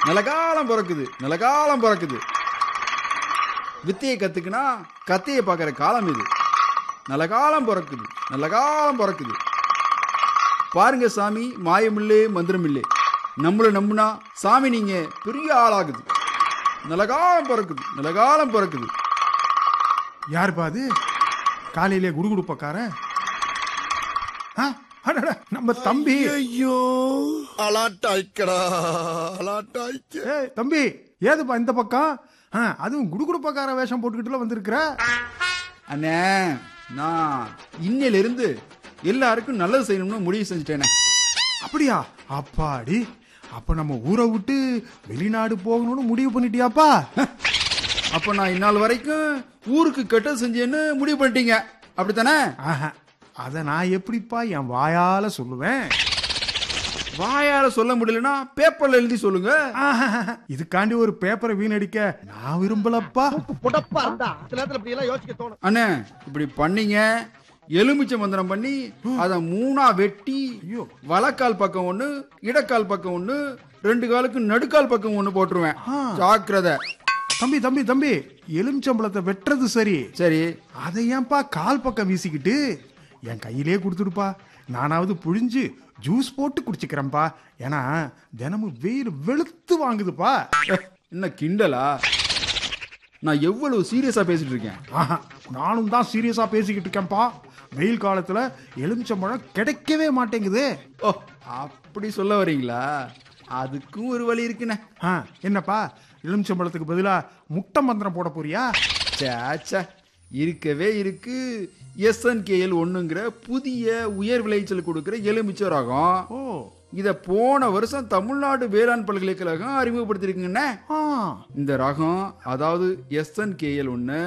நிலகாலம் பிறக்குது நிலகாலம் பிறக்குது வித்தையை கத்துக்கினா கத்தையை பார்க்குற காலம் இது நல்ல காலம் பிறக்குது நல்ல காலம் பிறக்குது பாருங்க சாமி மாயமில்லே மந்திரமில்லே நம்மள நம்புனா சாமி நீங்க பெரிய ஆளாகுது நல்ல காலம் பிறக்குது நல்ல காலம் பிறக்குது யாருப்பா அது காலையிலே குடுகுடுப்பக்காரன் ஆ, அடடா, நம்ம தம்பி ஐயோ அலாட்டாய்க்கடா அலாட்டாய்க்க ஏய் தம்பி ஏதுப்பா இந்த பக்கம் ஆ, அதுவும் குடுகுடுப்பக்கார வேஷம் போட்டுக்கிட்டுல வந்திருக்கிற அண்ணே நான் இன்னையில இருந்து எல்லாருக்கும் நல்லது செய்யணும்னு முடிவு செஞ்சுட்டேனே அப்படியா அப்பாடி அப்ப நம்ம ஊரை விட்டு வெளிநாடு போகணும்னு முடிவு பண்ணிட்டியாப்பா அப்ப நான் இந்நாள் வரைக்கும் ஊருக்கு கெட்டது செஞ்சேன்னு முடிவு பண்ணிட்டீங்க அப்படித்தானே ஆஹா, அத நான் எப்படிப்பா என் வாயால சொல்லுவேன் வாயால சொல்ல முடியலன்னா பேப்பர்ல எழுதி சொல்லுங்க ஆஹா, இதுக்காண்டி ஒரு பேப்பரை வீணடிக்க நான் விரும்பலப்பா புடப்பா இருந்தா சில நேரத்துல இப்படி எல்லாம் யோசிக்க தோணும் அண்ணே இப்படி பண்ணீங்க எலுமிச்சை மந்திரம் பண்ணி அத மூணா வெட்டி ஐயோ. வலக்கால் பக்கம் ஒண்ணு இடக்கால் பக்கம் ஒண்ணு ரெண்டு காலுக்கு நடுக்கால் பக்கம் ஒண்ணு போட்டுருவேன் ஆ. ஜாக்கிரதை தம்பி தம்பி தம்பி எலுமிச்சம்பளத்தை வெட்டுறது சரி சரி அதை ஏன்பா கால் பக்கம் வீசிக்கிட்டு என் கையிலே கொடுத்துடுப்பா நானாவது புழிஞ்சு ஜூஸ் போட்டு குடிச்சுக்கிறேன்ப்பா ஏன்னா தினமும் வெயில் வெளுத்து வாங்குதுப்பா என்ன கிண்டலா நான் எவ்வளவு சீரியஸா பேசிட்டு இருக்கேன் ஆஹா, நானும் தான் சீரியஸா பேசிக்கிட்டு இருக்கேன்ப்பா வெயில் காலத்துல எலுமிச்சம்பழம் கிடைக்கவே மாட்டேங்குது ஓ அப்படி சொல்ல வரீங்களா அதுக்கும் ஒரு வழி இருக்குண்ணே ஆ, என்னப்பா எலுமிச்சம்பழத்துக்கு பதிலா முட்டை மந்திரம் போட போறியா சேச்சா இருக்கவே இருக்கு எஸ்என்கேஎல் ஒண்ணுங்கிற புதிய உயர் விளைச்சல் கொடுக்கிற எலுமிச்சை ரகம் ஓ இத போன வருஷம் தமிழ்நாடு வேளாண் பல்கலைக்கழகம் அறிமுகப்படுத்திருக்குங்கண்ணே ஆ இந்த ரகம் அதாவது எஸ்என்கேஎல் ஒன்று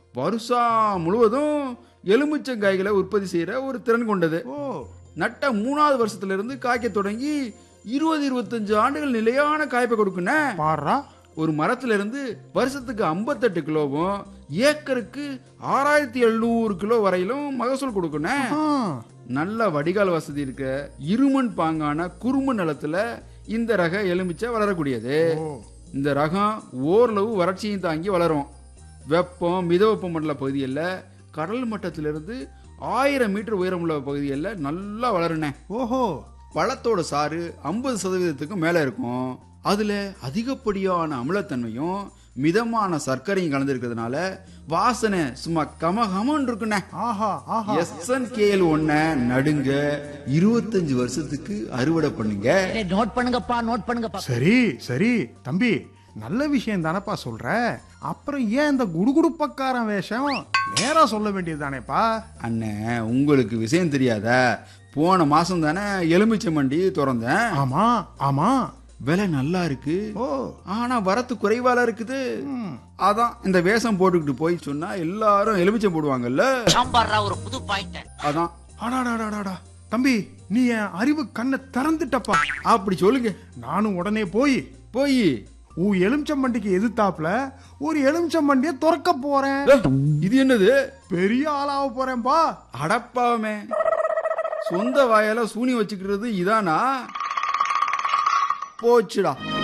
வருஷம் முழுவதும் எலுமிச்சங்காய்களை உற்பத்தி செய்யற ஒரு திறன் கொண்டது ஓ நட்ட மூணாவது வருஷத்துல இருந்து காய்க்க தொடங்கி இருபது இருபத்தஞ்சு ஆண்டுகள் நிலையான காய்ப்பை கொடுக்குண்ணே பாடுறா ஒரு மரத்துல இருந்து வருஷத்துக்கு 58 கிலோவும் ஏக்கருக்கு ஆறாயிரத்தி எழுநூறு கிலோ வரையிலும் மகசூல் கொடுக்கணும் ஆ, நல்ல வடிகால் வசதி இருக்க இருமண் பாங்கான குறும்பு நிலத்துல இந்த ரக எலுமிச்சை வளரக்கூடியது ஓ இந்த ரகம் ஓரளவு வறட்சியும் தாங்கி வளரும் வெப்பம் மிதவெப்ப மண்டல பகுதிகளில் கடல் மட்டத்திலிருந்து ஆயிரம் மீட்டர் உயரமுள்ள பகுதிகளில் நல்லா வளருனே ஓஹோ பழத்தோட சாறு ஐம்பது சதவீதத்துக்கும் மேலே இருக்கும் அதில் அதிகப்படியான அமிலத்தன்மையும் மிதமான சர்க்கரையும் கலந்துருக்கிறதுனால வாசனை சும்மா கமகமன்னு இருக்குண்ணே ஆஹா ஆஹா எஸ்என்கேஎல் ஒன்ன நடுங்க இருபத்தஞ்சு வருஷத்துக்கு அறுவடை பண்ணுங்க டேய், நோட் பண்ணுங்கப்பா நோட் பண்ணுங்கப்பா சரி சரி தம்பி நல்ல விஷயம் தானப்பா சொல்ற அப்புறம் ஏன் இந்த குடுகுடுப்பக்காரன் வேஷம் நேரா சொல்ல வேண்டியது தானேப்பா அண்ணன் உங்களுக்கு விஷயம் தெரியாதா போன மாசம் தானே எலுமிச்சை மண்டி திறந்தேன் ஆமா ஆமா விலை நல்லா இருக்கு ஓ ஆனா வரத்து குறைவால இருக்குது அதான் இந்த வேஷம் போட்டுக்கிட்டு போய் சொன்னா எல்லாரும் எலுமிச்சை போடுவாங்கல்ல சாம்பார்ரா ஒரு புது பாயிண்ட் அதான் அடாடாடாடாடா தம்பி நீ என் அறிவு கண்ணை திறந்துட்டப்பா அப்படி சொல்லுங்க நானும் உடனே போய் போய் உன் எலுமிச்சம்பண்டிக்கு எதிர்த்தாப்புல ஒரு எலுமிச்சம்பண்டிய திறக்க போறேன் இது என்னது பெரிய ஆளாக போறேன்பா அடப்பாவமே சொந்த வாயால சூனி வச்சுக்கிறது இதானா போச்சுடா